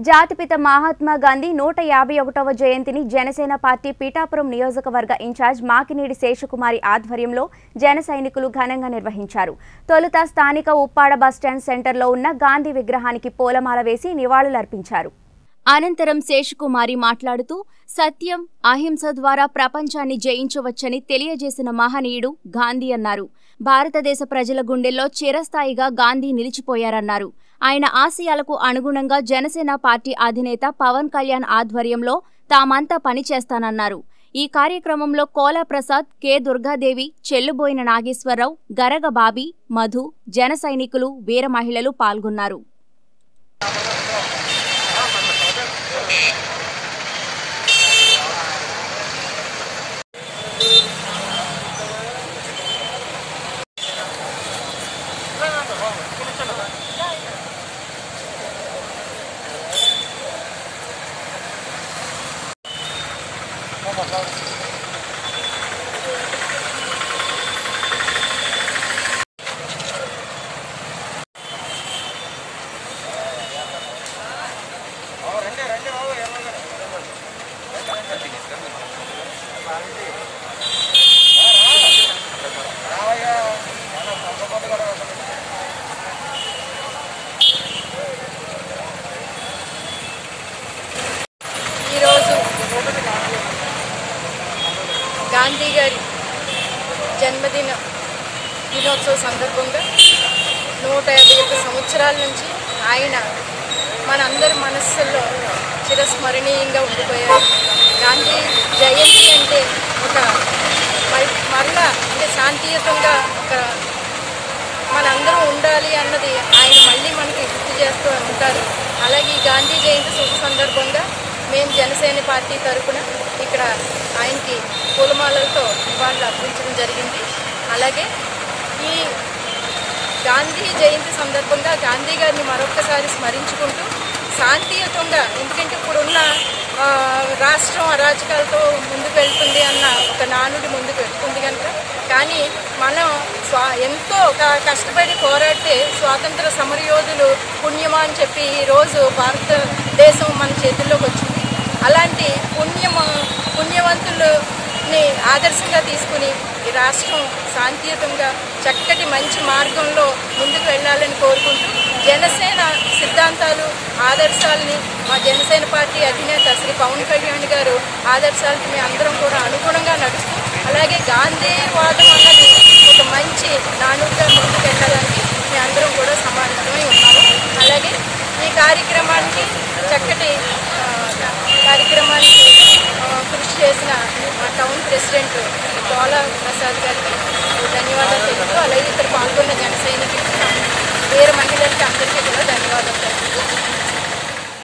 జాతిపిత మహాత్మా గాంధీ నూట యాభై ఒకటవ జయంతిని జనసేన పార్టీ పీఠాపురం నియోజకవర్గ ఇన్ఛార్జ్ మాకినీడి శేషకుమారి ఆధ్వర్యంలో జన సైనికులు ఘనంగా నిర్వహించారు తొలుత స్థానిక ఉప్పాడ బస్టాండ్ సెంటర్లో ఉన్న గాంధీ విగ్రహానికి పూలమాల వేసి నివాళులర్పించారు అనంతరం శేషకుమారి మాట్లాడుతూ సత్యం అహింస ద్వారా ప్రపంచాన్ని జయించవచ్చని తెలియజేసిన మహనీయుడు గాంధీ అన్నారు భారతదేశ ప్రజల గుండెల్లో చిరస్థాయిగా గాంధీ నిలిచిపోయారన్నారు ఆయన ఆశయాలకు అనుగుణంగా జనసేన పార్టీ అధినేత పవన్ కళ్యాణ్ ఆధ్వర్యంలో తామంతా పనిచేస్తానన్నారు ఈ కార్యక్రమంలో కోలా ప్రసాద్ కె దుర్గాదేవి చెల్లుబోయిన నాగేశ్వరరావు గరగ బాబీ మధు జన సైనికులు వీర మహిళలు పాల్గొన్నారు ఈరోజు గాంధీ గారి జన్మదిన దినోత్సవ సందర్భంగా నూట యాభై ఒక్క సంవత్సరాల నుంచి ఆయన మనందరి మనస్సుల్లో చిరస్మరణీయంగా ఉండిపోయారు గాంధీ జయంతి అంటే ఒక మరి- మరలా అంటే శాంతియుతంగా ఒక మనందరం ఉండాలి అన్నది ఆయన మళ్ళీ మనకి గుర్తు చేస్తూ ఉంటారు అలాగే ఈ గాంధీ జయంతి శుభ సందర్భంగా మేము జనసేన పార్టీ తరపున ఇక్కడ ఆయనకి పూలమాలలతో నివాళులు అర్పించడం జరిగింది అలాగే ఈ గాంధీ జయంతి సందర్భంగా గాంధీ గారిని మరొక్కసారి స్మరించుకుంటూ శాంతియుతంగా ఎందుకంటే ఇప్పుడున్న ఆ, రాష్ట్రం అరాచకాలతో ముందుకు వెళ్తుంది అన్న ఒక నానుడి ముందుకు వెళ్తుంది కనుక కానీ మనం స్వా ఎంతో క- కష్టపడి పోరాడితే స్వాతంత్ర సమరయోధులు పుణ్యమా అని చెప్పి ఈరోజు భారతదేశం మన చేతుల్లోకి వచ్చింది అలాంటి పుణ్యమ పుణ్యవంతులని ఆదర్శంగా తీసుకుని ఈ రాష్ట్రం శాంతియుతంగా చక్కటి మంచి మార్గంలో ముందుకు వెళ్ళాలని కోరుకుంటూ జనసేన సిద్ధాంతాలు ఆదర్శాలని మా జనసేన పార్టీ అధినేత శ్రీ పవన్ కళ్యాణ్ గారు ఆదర్శాలకి మేము అందరం కూడా అనుగుణంగా నడుస్తూ అలాగే గాంధీవాదం అన్నది ఒక మంచి నానుడిగా ముందుకు వెళ్ళడానికి మేము అందరం కూడా సమానమై ఉన్నాము అలాగే ఈ కార్యక్రమానికి చక్కటి ఆ, కార్యక్రమానికి ఆ, కృషి చేసిన మా టౌన్ ప్రెసిడెంట్ కోలా ప్రసాద్ గారికి ధన్యవాదాలు తెలుపుతూ అలాగే ఇక్కడ పాల్గొన్న జన సైనికులకి